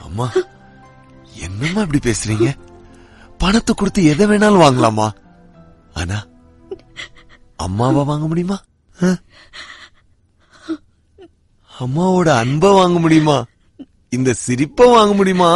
அம்மா என்னம்மா இப்படி பேசுறீங்க பணத்தை கொடுத்து எதை வேணாலும் வாங்கலாமா ஆனா அம்மாவை வாங்க முடியுமா ஆ? அம்மாவோட அன்பை வாங்க முடியுமா இந்த சிரிப்பை வாங்க முடியுமா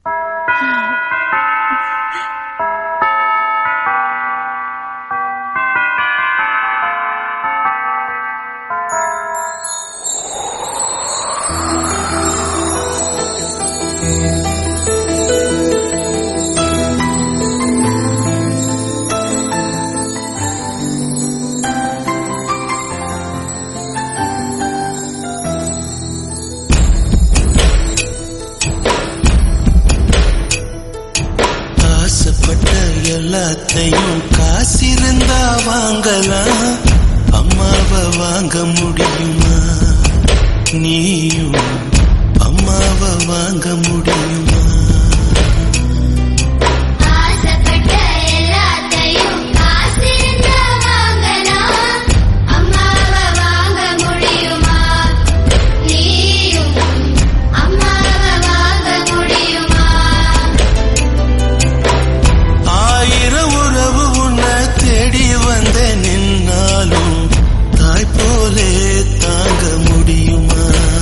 ஆசைப்பட்ட எல்லாத்தையும் காசிருந்தா வாங்கலாம் அம்மாவை வாங்க முடியுமா நீயும் அம்மாவை வாங்க முடியுமா ஆசைப்பட்ட எல்லாத்தையும் காசிருந்தா வாங்கலாம் அம்மாவை வாங்க முடியுமா நீயும் அம்மாவை வாங்க முடியுமா ஆயிரம் உறவு உன்னை தேடி வந்த நின்னாலும் தாய் போலே தாங்க முடியுமா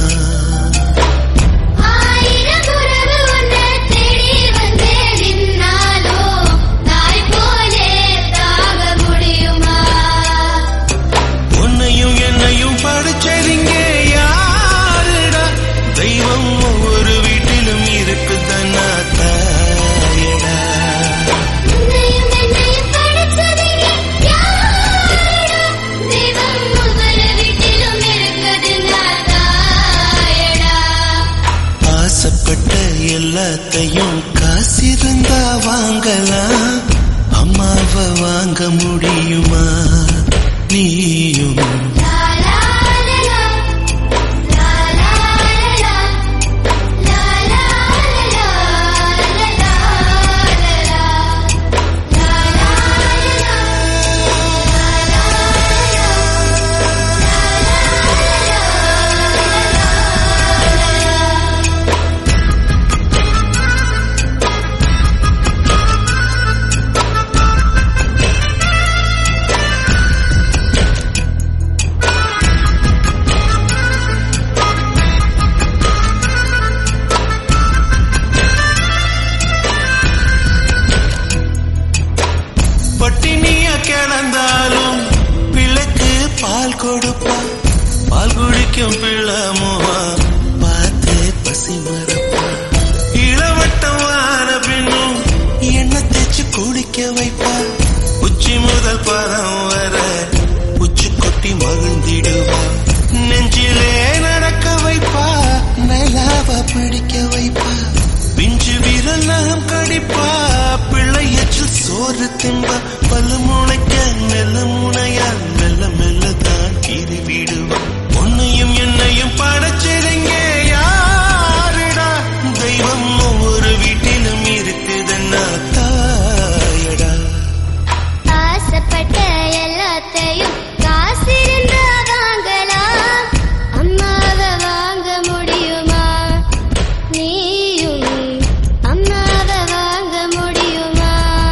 ஆயிரம் உறவு உன்னை தேடி வந்தே நின்னாலோ தாய் போலே தாக முடியுமா உன்னையும் என்னையும் படிச்சதிங்க யாருடா தெய்வம் ஒவ்வொரு வீட்டிலும் இருக்குதன்னா தாயடா உன்னையும் என்னையும் படைச்சதிங்க யாரடா தெய்வம் ஒவ்வொரு வீட்டிலும் இருக்குதுன்னா தாயடா ஆசைப்பட்ட எல்லாத்தையும் காசிருந்தா வாங்கலாம் அம்மாவை வாங்க முடியுமா நீயும் லா லா லா லா லா லா லா லா லா லா பட்டினிய கிடந்தாலும் பிள்ளைக்கு பால் கொடுப்பா பால் குடிக்கும் பிள்ளமுவா பார்த்து பசி மறப்பா இளவட்டம் வார பின்னும் எண்ணெய் தேய்ச்சு குடிக்க வைப்பா உச்சி முதல் பதம் வர உச்சி கொட்டி மகிழ்ந்திடுவா நெஞ்சிலே நடக்க வைப்பா நிலாவ பிடிக்க வைப்பா பிஞ்சு விரல் நகம் கடிப்பா பிள்ளை எச்சில் சோறு தின்பா பல்லு முளைக்க மெல்ல முனையா மெல்ல மெல்ல தான் கீறி விடுவா உன்னையும் என்னையும் படைச்சிருங்க யாருடா தெய்வம் ஒவ்வொரு வீட்டிலும் இருக்குதுன்னா தாயடா ஆசைப்பட்ட எல்லாத்தையும் காசிருந்தா வாங்கலாம் அம்மாவை வாங்க முடியுமா நீயும் அம்மாவை வாங்க முடியுமா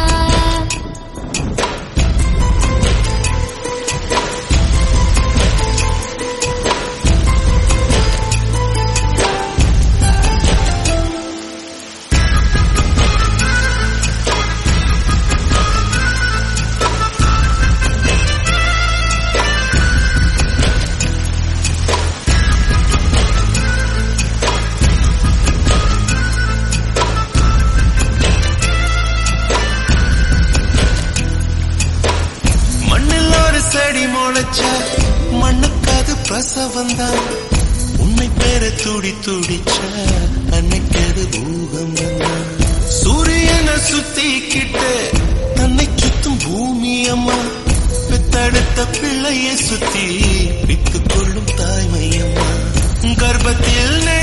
மண்ணில் ஒரு செடி முளைச்சா மண்ணுக்கு அது பிரசவம் தான் உன்னை பேர துடி துடிச்சா அன்னைக்கு அது பூகம்பம் தான் சூரியனை சுத்திக்கிட்டு தன்னை சுத்தும் பூமி அம்மா பெத்தெடுத்த பிள்ளையை சுத்தி பித்துக் கொள்ளும் தாய்மை அம்மா கர்ப்பத்தில்